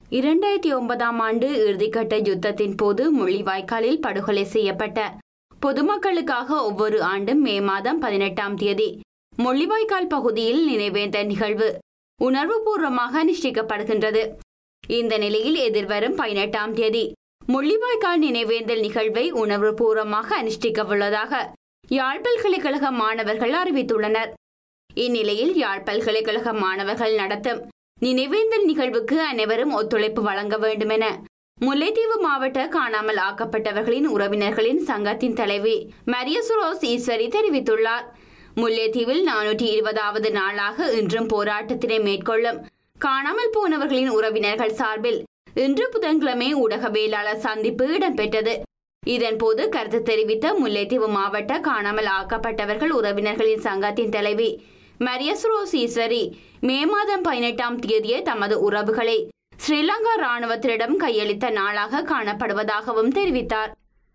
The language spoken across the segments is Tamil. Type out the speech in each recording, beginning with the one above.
இரண்டாயிரத்தி ஒன்பதாம் ஆண்டு இறுதிக்கட்ட யுத்தத்தின் போது முள்ளிவாய்க்காலில் படுகொலை செய்யப்பட்ட பொதுமக்களுக்காக ஒவ்வொரு ஆண்டும் மே மாதம் பதினெட்டாம் தேதி முள்ளிவாய்க்கால் பகுதியில் நினைவேந்தல் நிகழ்வு உணர்வுபூர்வமாக அனுஷ்டிக்கப்படுகின்றது இந்த நிலையில் எதிர்வரும் பதினெட்டாம் தேதி முள்ளிவாய்க்கால் நினைவேந்தல் நிகழ்வை உணர்வுபூர்வமாக அனுஷ்டிக்கவுள்ளதாக யாழ் பல்கலைக்கழக மாணவர்கள் அறிவித்துள்ளனர் இந்நிலையில் யாழ் பல்கலைக்கழக மாணவர்கள் நடத்தும் நினைவேந்தல் நிகழ்வுக்கு அனைவரும் ஒத்துழைப்பு வழங்க வேண்டும் என முல்லைத்தீவு மாவட்ட காணாமல் ஆக்கப்பட்டவர்களின் உறவினர்களின் சங்கத்தின் தலைவி மரியசுரோஸ் ஈஸ்வரி தெரிவித்துள்ளார் முல்லைத்தீவில் நானூற்றி இருபதாவது நாளாக இன்றும் போராட்டத்தினை மேற்கொள்ளும் காணாமல் போனவர்களின் உறவினர்கள் சார்பில் இன்று புதன்கிழமை ஊடகவியலாளர் சந்திப்பு இடம்பெற்றது இதன்போது கருத்து தெரிவித்த முல்லைத்தீவு மாவட்ட காணாமல் ஆக்கப்பட்டவர்கள் உறவினர்களின் சங்கத்தின் தலைவி மரியஸ்ரோஸ் ஈஸ்வரி மே மாதம் பதினெட்டாம் தேதியே தமது உறவுகளை ஸ்ரீலங்கா ராணுவத்திடம் கையளித்த நாளாக காணப்படுவதாகவும் தெரிவித்தார்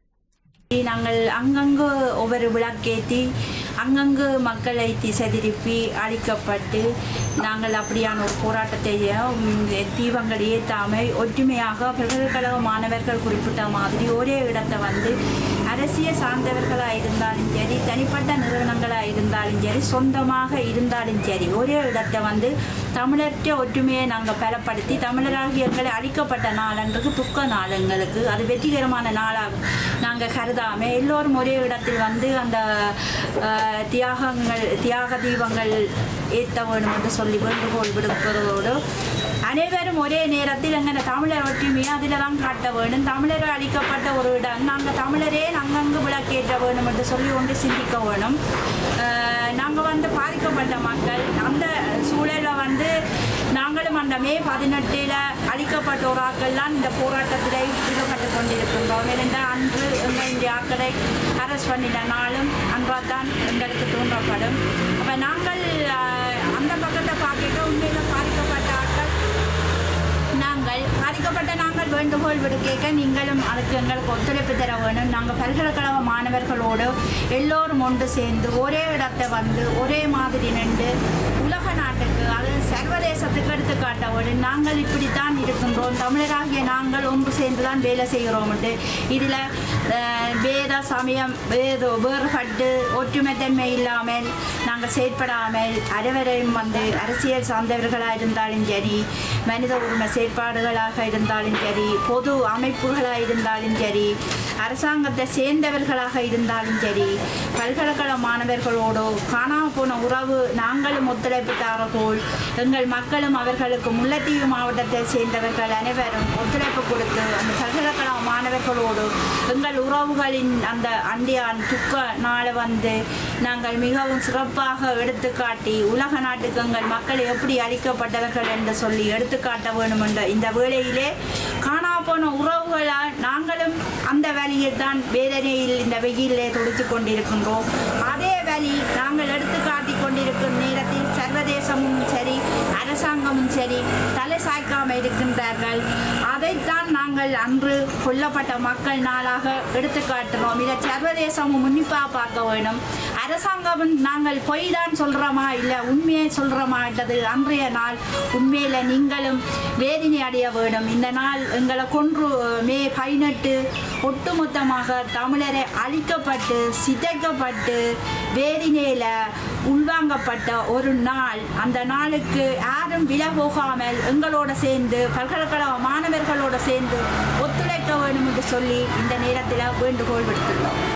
நாங்கள் அங்கங்கு ஒவ்வொரு விளக்கேற்றி அங்கங்கு மக்களை திசை திருப்பி அழிக்கப்பட்டு நாங்கள் அப்படியான ஒரு போராட்டத்தை உம், தீபங்கள் ஏற்றாமல் ஒற்றுமையாக பல்கலைக்கழக மாணவர்கள் குறிப்பிட்ட மாதிரி ஒரே இடத்தை வந்து அரசியல் சார்ந்தவர்களாக இருந்தாலும் சரி தனிப்பட்ட நிறுவனங்களாக இருந்தாலும் சரி சொந்தமாக இருந்தாலும் சரி ஒரே இடத்தை வந்து தமிழற்ற ஒற்றுமையை நாங்கள் பலப்படுத்தி தமிழராகிய எங்களை அழிக்கப்பட்ட நாளன்றது துக்க நாள் எங்களுக்கு அது வெற்றிகரமான நாளாக நாங்கள் கருதாமல் எல்லோரும் ஒரே இடத்தில் வந்து அந்த அஹ், தியாகங்கள் தியாக தீபங்கள் ஏற்ற வேண்டும் என்று சொல்லி வேண்டுகோள் விடுப்பதோடு அனைவரும் ஒரே நேரத்தில் எங்களை தமிழர் ஒற்றுமையை அதில் தான் காட்ட வேண்டும் தமிழர் அளிக்கப்பட்ட ஒரு இடம் நாங்கள் தமிழரே அங்கங்கு விளக்கேற்ற வேண்டும் என்று சொல்லி ஒன்று சிந்திக்க வேணும் நாங்கள் வந்து பாதிக்கப்பட்ட மக்கள் அந்த சூழலில் வந்து நாங்களும் அந்த மே பதினெட்டில் அளிக்கப்பட்ட ஒரு ஆக்கள்லாம் இந்த போராட்டத்தில் ஈடுபட்டு கொண்டிருக்கின்றோம் ஏனென்றால் அன்று எங்களுடைய ஆக்களை அரெஸ்ட் பண்ணின நாளும் அன்றால் தான் எங்களுக்கு தூண்டப்படும் அப்போ நாங்கள் அஹ், அந்த பக்கத்தை பார்க்க உண்மையில் பாதிக்கப்பட்ட ஆட்கள் நாங்கள் பாதிக்கப்பட்ட நாங்கள் வேண்டுகோள் விடுக்க நீங்களும் அதுக்கு எங்களுக்கு ஒத்துழைப்பு தர வேணும் நாங்கள் பல்கலைக்கழக மாணவர்களோடு எல்லோரும் ஒன்று சேர்ந்து ஒரே இடத்தை வந்து ஒரே மாதிரி நின்று உலக நாட்டுக்கு அது சர்வதேசத்துக்கு எடுத்து காட்ட வேண்டும் நாங்கள் இப்படித்தான் இருக்கின்றோம் தமிழராகிய நாங்கள் ஒன்று சேர்ந்து தான் வேலை செய்கிறோம் இதில் வேத சமயம் வேத வேறுபட்டு ஒற்றுமைத்தன்மை இல்லாமல் நாங்கள் செயற்படாமல் அனைவரையும் வந்து அரசியல் சார்ந்தவர்களாக இருந்தாலும் சரி மனித உரிமை செயற்பாடுகளாக இருந்தாலும் சரி பொது அமைப்புகளாக இருந்தாலும் சரி அரசாங்கத்தை சேர்ந்தவர்களாக இருந்தாலும் சரி பல்கலைக்கழக மாணவர்களோடு காணாமல் போன உறவு நாங்களும் ஒத்துழைப்பு தாரபோல் எங்கள் மக்களும் அவர்களுக்கு முல்லைத்தீவு மாவட்டத்தை சேர்ந்தவர்கள் அனைவரும் ஒத்துழைப்பு கொடுத்து அந்த பல்கலைக்கழக மாணவர்களோடு எங்கள் உறவுகளின் அந்த அண்டியான் துக்க நாளை வந்து நாங்கள் மிகவும் சிறப்பாக எடுத்துக்காட்டி உலக நாட்டுக்கு எங்கள் மக்கள் எப்படி அளிக்கப்பட்டவர்கள் என்று சொல்லி எடுத்துக்காட்ட வேண்டும் என்ற இந்த வேளையிலே காணா போன உறவுகளால் நாங்களும் அந்த வழியில் தான் வேதனையில் இந்த வெயிலே துடித்து கொண்டிருக்கின்றோம் அதே வழி நாங்கள் எடுத்து காட்டிக் கொண்டிருக்கும் நேரத்தில் சர்வதேசமும் சரி அரசாங்கமும் சரி தலை சாய்க்காமல் இருக்கின்றார்கள் அதைத்தான் நாங்கள் அன்று கொல்லப்பட்ட மக்கள் நாளாக எடுத்து காட்டுறோம் இதை சர்வதேசமும் உன்னிப்பாக பார்க்க வேணும் அரசாங்கமும் நாங்கள் பொய் தான் சொல்கிறோமா இல்லை உண்மையை சொல்கிறோமாட்டது அன்றைய நாள் உண்மையில் நீங்களும் வேதனை அடைய வேணும் இந்த நாள் எங்களை கொன்று மே பதினெட்டு ஒட்டுமொத்தமாக தமிழரை அழிக்கப்பட்டு சிதைக்கப்பட்டு வேதினையில் உள்வாங்கப்பட்ட ஒரு நாள் அந்த நாளுக்கு யாரும் விலை போகாமல் எங்களோட சேர்ந்து பல்கலைக்கழக மாணவர்களோட சேர்ந்து ஒத்துழைக்க வேண்டும் என்று சொல்லி இந்த நேரத்தில் வேண்டுகோள் விடுத்துள்ளோம்